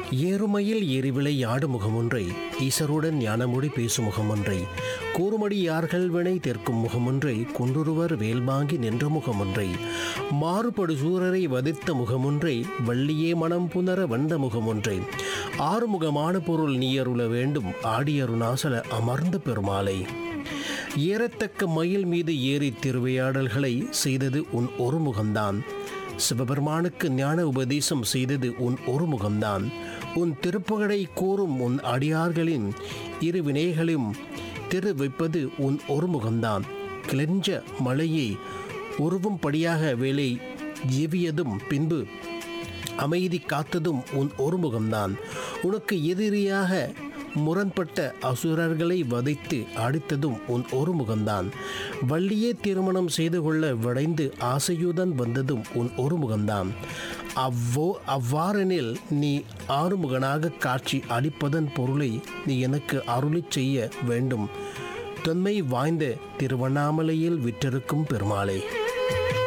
ஏறுமையில் ஏறிவிளை யாடு முகமொன்றை ஈசருடன் ஞானமொழி பேசும் முகமொன்றை கூறுமடியார்கள் வினை தெற்கும் முகமொன்றை குன்றுருவர் வேல்வாங்கி நின்ற முகமொன்றை மாறுபடு சூரரை வதித்த முகமொன்றை வள்ளியே மனம் புனர வந்த முகமொன்றை ஆறுமுகமான பொருள் நீயருள வேண்டும் ஆடியருணாசல அமர்ந்த பெருமாளை ஏறத்தக்க மயில் மீது ஏறி திருவையாடல்களை செய்தது உன் ஒரு முகம்தான் சிவபெருமானுக்கு ஞான உபதேசம் செய்தது உன் ஒரு முகம்தான் உன் திருப்புகழை கூறும் உன் அடியார்களின் இரு வினைகளையும் திரு வைப்பது உன் ஒரு முகம்தான் கிளஞ்ச மலையை உருவும்படியாக வேலை ஜெவியதும் பின்பு அமைதி காத்ததும் உன் ஒரு முகம்தான் உனக்கு எதிரியாக முரண்பட்ட அசுரர்களை வதைத்து அடித்ததும் உன் ஒரு முகம்தான் வள்ளியே திருமணம் செய்து கொள்ள விடைந்து ஆசையுடன் வந்ததும் உன் ஒரு முகம்தான் அவ்வோ அவ்வாறெனில் நீ ஆறுமுகனாக காட்சி அளிப்பதன் பொருளை நீ எனக்கு அருளிச் செய்ய வேண்டும் தொன்மை வாய்ந்த திருவண்ணாமலையில் விற்றிருக்கும் பெருமாளே